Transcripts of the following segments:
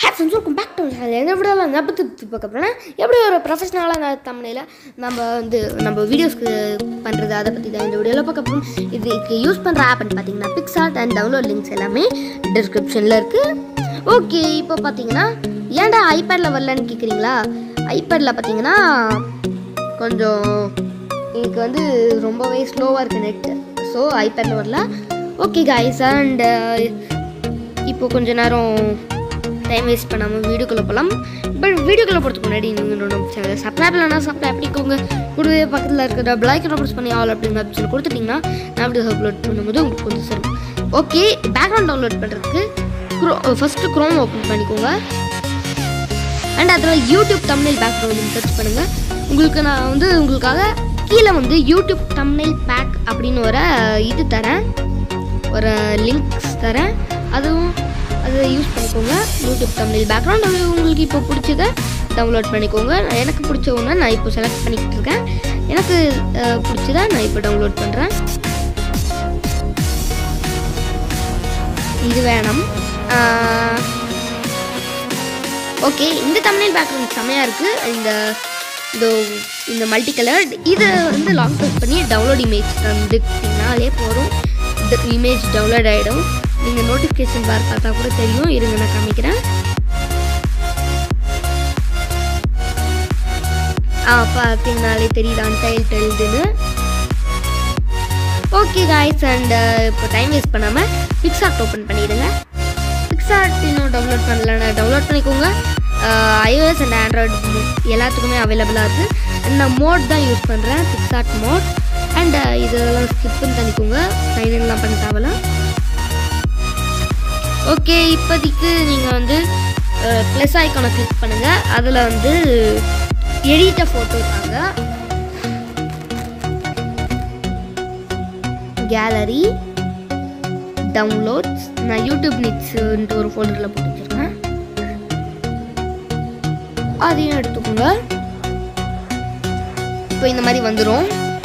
friends welcome back to என்ன விட நான் பற்றி பார்க்க போகிறேன் எப்படி ஒரு ப்ரொஃபஷனலாக நான் தமிழில் நம்ம வந்து நம்ம வீடியோஸ்க்கு பண்ணுறது அதை பற்றி தான் இந்த வீடியோவில் பார்க்க போகிறோம் இதுக்கு யூஸ் பண்ணுற ஆப்னு பார்த்தீங்கன்னா பிக்சார்ட் அண்ட் டவுன்லோட் லிங்க்ஸ் எல்லாமே டிஸ்கிரிப்ஷனில் இருக்குது ஓகே இப்போ பார்த்தீங்கன்னா ஏன்டா ஐபேடில் வரலன்னு கேட்குறீங்களா ஐபேடில் பார்த்தீங்கன்னா கொஞ்சம் எனக்கு வந்து ரொம்பவே ஸ்லோவாக இருக்குது நெட்டு ஸோ ஐபேடில் வரல ஓகே காய்ஸ் அண்ட் இப்போ கொஞ்ச நேரம் டைம் வேஸ்ட் பண்ணாமல் வீடியோக்குள்ளே போகலாம் பட் வீடியோக்குள்ளே போகிறதுக்கு முன்னாடி நீங்கள் நம்ம சேனலை சப்ஸ்கிரைப் இல்லைனா சப்ஸ்கிரைப் பண்ணிக்கோங்க கூடவே பக்கத்தில் இருக்கிற பிளாக் ப்ரெஸ் பண்ணி ஆல் அப்படிங்கிற ஆப்ஷன் கொடுத்துட்டிங்கன்னா நான் வீடியோ அப்லோட் பண்ணும்போது உங்களுக்கு கொஞ்சம் சரி ஓகே பேக்ரவுண்ட் டவுன்லோட் பண்ணுறதுக்கு க்ரோ ஃபஸ்ட்டு க்ரோம் ஓப்பன் பண்ணிக்கோங்க அண்ட் அதில் யூடியூப் தமிழ் பேக்ரவுண்ட் சர்ச் பண்ணுங்கள் உங்களுக்கு நான் வந்து உங்களுக்காக கீழே வந்து யூடியூப் தமிழ் பேக் அப்படின்னு ஒரு இது தரேன் ஒரு லிங்க்ஸ் தரேன் அதுவும் அதை யூஸ் பண்ணிக்கோங்க யூடியூப் தமிழ் பேக்ரவுண்ட் அது உங்களுக்கு இப்போ பிடிச்சத டவுன்லோட் பண்ணிக்கோங்க எனக்கு பிடிச்ச ஒன்று நான் இப்போ செலக்ட் பண்ணிக்கிட்டு இருக்கேன் எனக்கு அஹ், பிடிச்சத நான் இப்போ டவுன்லோட் பண்ணுறேன் இது வேணும் ஓகே இந்த தமிழ் பேக்ரவுண்ட் செமையாக இருக்குது இந்த இந்த இந்த மல்டி கலர் இதை வந்து லாங் ப்ரெஸ் பண்ணி டவுன்லோட் இமேஜ் தந்துட்டிங்கனாலே போதும் இந்த இமேஜ் டவுன்லோட் ஆகிடும் நீங்கள் நோட்டிஃபிகேஷன் பார் பார்த்தா கூட தெரியும் இருங்க நான் காமிக்கிறேன் ஆ பார்த்தீங்கனாலே தெரியுது அன்டைல்டுன்னு ஓகே காய்ஸ் அண்ட் இப்போ டைம் வேஸ்ட் பண்ணாமல் பிக்சார்ட் ஓப்பன் பண்ணிடுங்க பிக்சார்ட் இன்னும் டவுன்லோட் பண்ணலன்னா டவுன்லோட் பண்ணிக்கோங்க ஐஓஎஸ் அண்ட் ஆண்ட்ராய்டு எல்லாத்துக்குமே அவைலபிளாக இருக்குது நான் மோட் தான் யூஸ் பண்ணுறேன் பிக்சார்ட் மோட் அண்ட் இதெல்லாம் ஸ்கிப்னு பண்ணிக்கோங்க சைன்லாம் பண்ண தேவையில்ல ஓகே இப்போதைக்கு நீங்கள் வந்து ப்ளஸ் ஐக்கானை கிளிக் பண்ணுங்கள் அதில் வந்து எடிட்ட ஃபோட்டோ இருக்காங்க கேலரி டவுன்லோட்ஸ் நான் யூடியூப் நிட்ஸ்ன்ட்டு ஒரு ஃபோல்டரில் போட்டு வச்சுருக்கேன் அதையும் எடுத்துக்கோங்க இப்போ இந்த மாதிரி வந்துடும்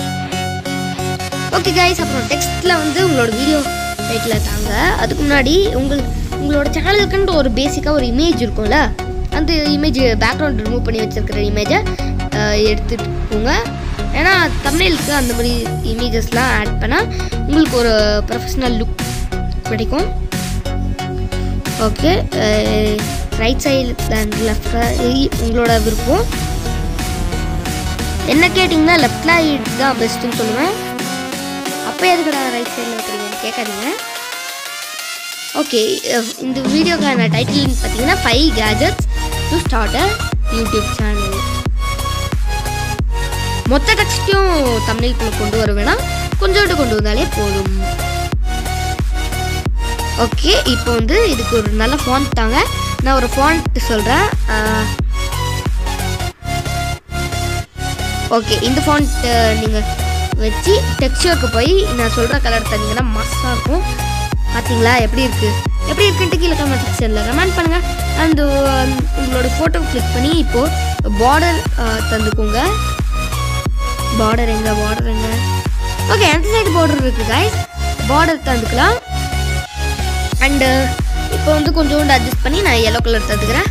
ஓகே கைஸ் அப்புறம் டெக்ஸ்ட்டில் வந்து உங்களோட வீடியோ டைட்டில் தாங்க அதுக்கு முன்னாடி உங்கள் உங்களோட சேனலுக்குன்ட்டு ஒரு பேசிக்காக ஒரு இமேஜ் இருக்கும்ல அந்த இமேஜ் பேக்ரவுண்ட் ரிமூவ் பண்ணி வச்சிருக்கிற இமேஜை எடுத்துட்டு போங்க ஏன்னா தமிழுக்கு அந்த மாதிரி இமேஜஸ்லாம் ஆட் பண்ணால் உங்களுக்கு ஒரு ப்ரொஃபஷ்னல் லுக் கிடைக்கும் okay right side and left உங்களோட விருப்பம் என்ன கேட்டிங்கன்னா லெஃப்ட் சைடு தான் பெஸ்ட்டுன்னு சொல்லுவேன் அப்போ எதுக்கடா ரைட் சைடில் வைக்கிறீங்கன்னு கேட்காதீங்க ஓகே இந்த வீடியோக்கான டைட்டில் பார்த்தீங்கன்னா five gadgets to start a YouTube channel மொத்த டெக்ஸ்ட்டையும் தமிழுக்குள்ள கொண்டு வர வேணாம் கொஞ்சோண்டு கொண்டு வந்தாலே போதும் ஓகே இப்போ வந்து இதுக்கு ஒரு நல்ல ஃபாண்ட் தாங்க நான் ஒரு ஃபாண்ட் சொல்கிறேன் ஓகே இந்த ஃபாண்ட் நீங்கள் வச்சு டெக்ஸ்டருக்கு போய் நான் சொல்கிற கலர் தந்தீங்கன்னா மஸ்ஸாக இருக்கும் பார்த்தீங்களா எப்படி இருக்குது எப்படி இருக்குன்ட்டு கீழே கமெண்ட் செக்ஷனில் கமெண்ட் பண்ணுங்கள் அண்ட் உங்களோட ஃபோட்டோ கிளிக் பண்ணி இப்போது பார்டர் தந்துக்கோங்க பார்டர் எங்க பார்டர் எங்க ஓகே அந்த சைடு பார்டர் இருக்குது காய்ஸ் பார்டர் தந்துக்கலாம் அண்டு இப்போ வந்து கொஞ்சோண்டு அட்ஜஸ்ட் பண்ணி நான் எல்லோ கலர் தந்துக்கிறேன்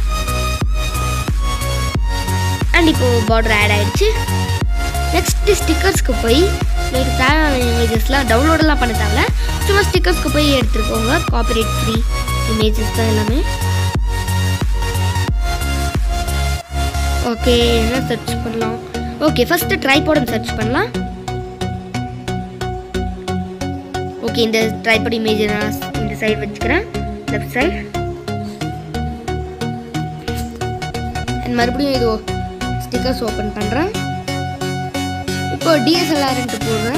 அண்ட் இப்போ பார்டர் ஆட் ஆயிடுச்சு நெக்ஸ்ட் ஸ்டிக்கர்ஸ்க்கு போய் எனக்கு தேவையான இமேஜஸ்லாம் டவுன்லோடெல்லாம் பண்ண தேவையில்ல சும்மா ஸ்டிக்கர்ஸ்க்கு போய் எடுத்துருக்கோங்க காப்பிரைட் ஃப்ரீ இமேஜஸ் தான் எல்லாமே ஓகே என்ன சர்ச் பண்ணலாம் ஓகே ஃபஸ்ட்டு ட்ரைபாடம் சர்ச் பண்ணலாம் ஓகே இந்த ட்ரைபாட் இமேஜ் நான் இந்த சைடு வச்சுக்கிறேன் லெஃப்ட் சைடு அண்ட் மறுபடியும் இது ஸ்டிக்கர்ஸ் ஓப்பன் பண்ணுறேன் இப்போ டிஎஸ்எல்ஆர்ன்ட்டு போடுறேன்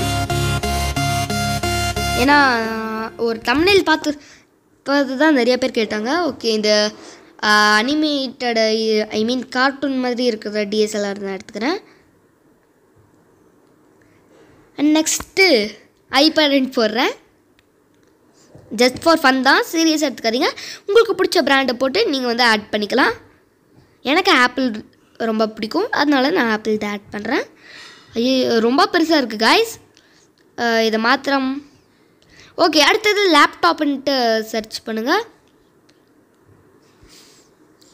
ஏன்னா ஒரு தமிழில் பார்த்து பார்த்து தான் நிறைய பேர் கேட்டாங்க ஓகே இந்த அனிமேட்டட் ஐ மீன் கார்ட்டூன் மாதிரி இருக்கிற டிஎஸ்எல்ஆர் நான் எடுத்துக்கிறேன் அண்ட் நெக்ஸ்ட்டு ஐபேட் போடுறேன் ஜஸ்ட் ஃபார் ஃபன் தான் சீரியஸ் எடுத்துக்காதீங்க உங்களுக்கு பிடிச்ச பிராண்டை போட்டு நீங்கள் வந்து ஆட் பண்ணிக்கலாம் எனக்கு ஆப்பிள் ரொம்ப பிடிக்கும் அதனால நான் ஆப்பிள் தான் ஆட் பண்ணுறேன் ஐயோ ரொம்ப பெருசாக இருக்குது காய்ஸ் இதை மாத்திரம் ஓகே அடுத்தது லேப்டாப்புன்ட்டு சர்ச் பண்ணுங்கள்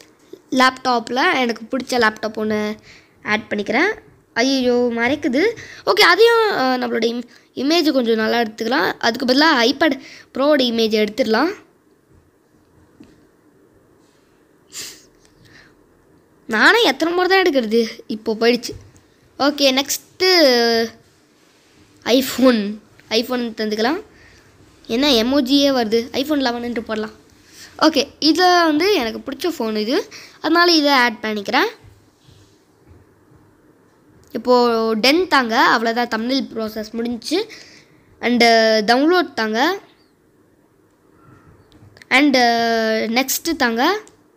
லேப்டாப்பில் எனக்கு பிடிச்ச லேப்டாப் ஒன்று ஆட் பண்ணிக்கிறேன் ஐயோ மறைக்குது ஓகே அதையும் அஹ், நம்மளோட இம் இமேஜ் கொஞ்சம் நல்லா எடுத்துக்கலாம் அதுக்கு பதிலாக ஐபேட் ப்ரோவோட இமேஜ் எடுத்துடலாம் நானே எத்தனை முறை தான் எடுக்கிறது இப்போ போயிடுச்சு ஓகே நெக்ஸ்ட்டு ஐஃபோன் ஐஃபோன் தந்துக்கலாம் என்ன எமோஜியே வருது ஐஃபோன் லெவனுன்ட்டு போடலாம் ஓகே இதை வந்து எனக்கு பிடிச்ச ஃபோன் இது அதனால இதை ஆட் பண்ணிக்கிறேன் இப்போது டென் தாங்க அவ்வளோதான் தமிழ் ப்ராசஸ் முடிஞ்சுச்சு அண்டு டவுன்லோட் தாங்க அண்டு நெக்ஸ்ட்டு தாங்க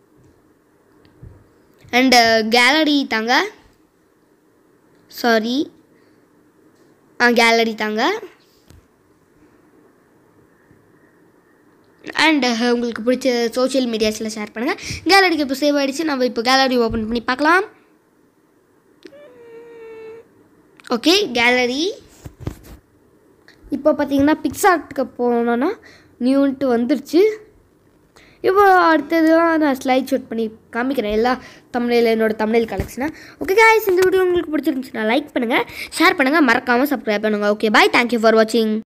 அண்டு கேலரி தாங்க சாரி ஆ கேலரி தாங்க அண்ட் உங்களுக்கு பிடிச்ச சோஷியல் மீடியாஸில் ஷேர் பண்ணுங்கள் கேலரிக்கு இப்போ சேவ் ஆகிடுச்சு நம்ம இப்போ கேலரி ஓப்பன் பண்ணி பார்க்கலாம் ஓகே கேலரி இப்போ பார்த்தீங்கன்னா பிக்சார்ட்டுக்கு போனோன்னா நியூன்ட்டு வந்துருச்சு இப்போ அடுத்ததுலாம் நான் ஸ்லைட் ஷூட் பண்ணி காமிக்கிறேன் எல்லா தமிழில் என்னோட தமிழ் கலெக்ஷனை ஓகே guys இந்த வீடியோ உங்களுக்கு பிடிச்சிருந்துச்சுன்னா லைக் பண்ணுங்கள் ஷேர் பண்ணுங்கள் மறக்காமல் சப்ஸ்கிரைப் பண்ணுங்கள் ஓகே பாய் தேங்க்யூ ஃபார் வாட்சிங்